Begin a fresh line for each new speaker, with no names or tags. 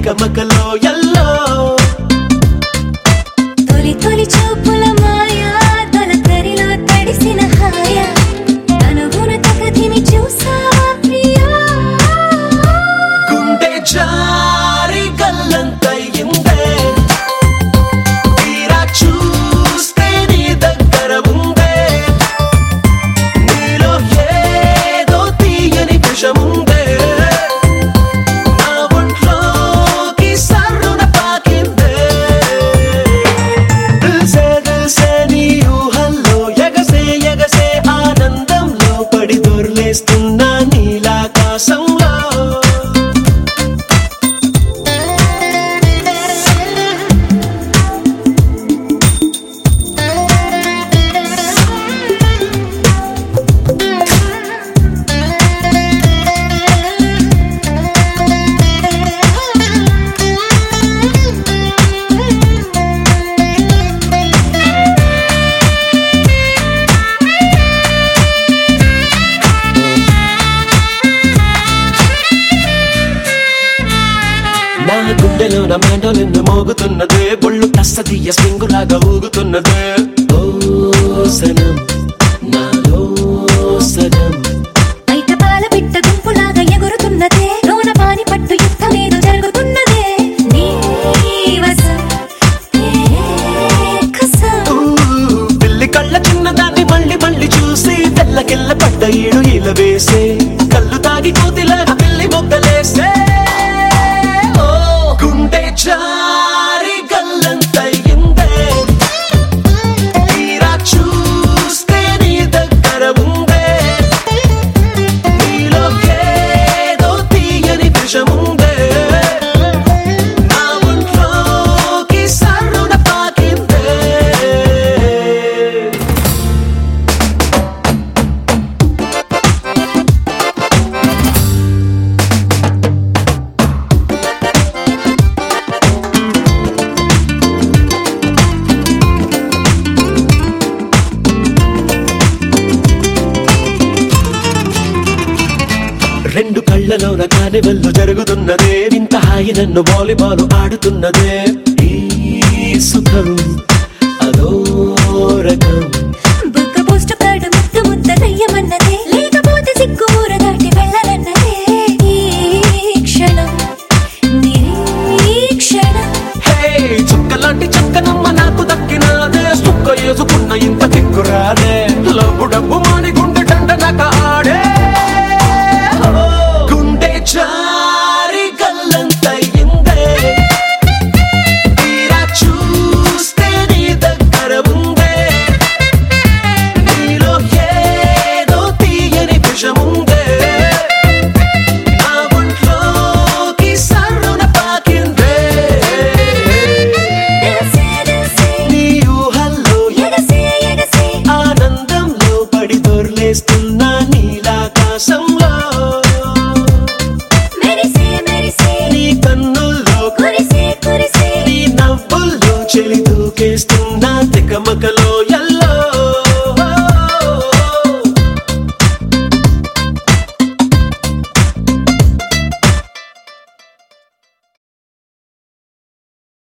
తికమకలో yellow
తొలి తొలి చూపుల మాయా తొలకరిలో తడిసిన హాయ కనుగున తగదిని చూసావా ప్రియా
గుండె జారి గల్లంతయిందే తీరా చూస్తే నీ దగ్గర ఉందే నీలో ఏదో తీయని విషముందే నా ఒంట్లోకి సర్రున పాకిందే దిల్సే దిల్సే నీ ఊహల్లో ఎగసే ఎగసే ఆనందంలో పడి దొర్లేస్తున్నా నీలాకాశంలో నా గుండెలో నా మెండలిన్ను మోగుతున్నదే బొళ్ళు కస్తదీయ స్వింగులాగా ఊగుతున్నదే ఓ సనం నాలో సనం
బయట పాల పిట్ట గుంపులాగా ఎగురుతున్నదే లోన పాని పట్టు యుద్ధమేదో జరుగుతున్నదే నీ వశం, నేనే కసం.
ఊ, పిల్లి కళ్ళ చిన్నదాన్ని మళ్ళీ మళ్ళీ చూసి తెల్లకెళ్ళ పడ్డ ఈడు ఇలా వేసే కళ్ళు తాగి కోతిలాగా పిల్లి మొగ్గలేసే ఓ, గుండె జారి గల్లంతయిందే తీరా చూస్తే నీ దగ్గర ఉందే నీలో ఏదో తీయని విషముందే నా ఒంట్లోకి సర్రున పాకిందే రెండు కళ్ళలోన కానివల్లు జరుగుతున్నదే ఇంత హాయి నన్ను వాలీబాల్ ఆడుతున్నదే ఈ సుఖం అదో రకం
బుగ్గ పోస్ట్ కార్డు ముద్దు ముద్ద దయ్యమన్నదే లేకపోతే సిగ్గు ఊర దాటి వెళ్ళాలన్నదే ఈ క్షణం నిరీక్షణం
హే చుక్కలాంటి చక్కనమ్మ నాకు దక్కినాదే సుక్క వేసుకున్న ఇంత దిక్కురాదే లబ్బు డబ్బు మాని గుండె దండనక ఆడే ఓ, గుండె జారి గల్లంతయిందే తీరా చూస్తే నీ దగ్గర ఉందే నీలో ఏదో తీయని విషముందే నా ఒంట్లోకి సర్రున పాకిందే
ఎగసే ఎగసే
నీ ఊహల్లో
ఎగసే ఎగసే
ఆనందంలో పడి దొర్లేస్తున్నా నీలాకాశంలో
మెరిసే మెరిసే
నీ కన్నుల్లో
కురిసే కురిసే
నీ నవ్వుల్లో చెలి దూకేస్తున్నా తికమకలో